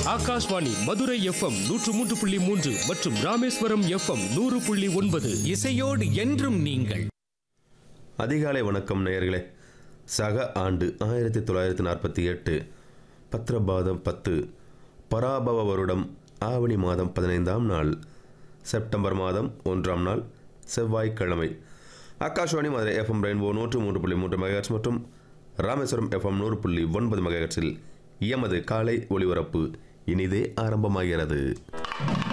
Akashvani Madurai FM நூற்று மூன்று புள்ளி மூன்று மற்றும் ராமேஸ்வரம் எஃப்எம் நூறு புள்ளி ஒன்பது இசையோடு என்றும் நீங்கள் அதிகாலை வணக்கம் நேயர்களே சக ஆண்டு ஆயிரத்தி தொள்ளாயிரத்தி நாற்பத்தி எட்டு பத்ரபாதம் பத்து பராபவ வருடம் ஆவணி மாதம் பதினைந்தாம் நாள் செப்டம்பர் மாதம் ஒன்றாம் நாள் செவ்வாய்க்கிழமை ஆகாஷ்வாணி மதுரை எஃப்எம் ரெயின்போ நூற்று மூன்று புள்ளி மூன்று மெகாஹெட்ஸ் மற்றும் ராமேஸ்வரம் எஃப்எம் நூறு புள்ளி ஒன்பது மெகாஹெட்ஸில் எமது காலை ஒளிபரப்பு இனிதே ஆரம்பமாகிறது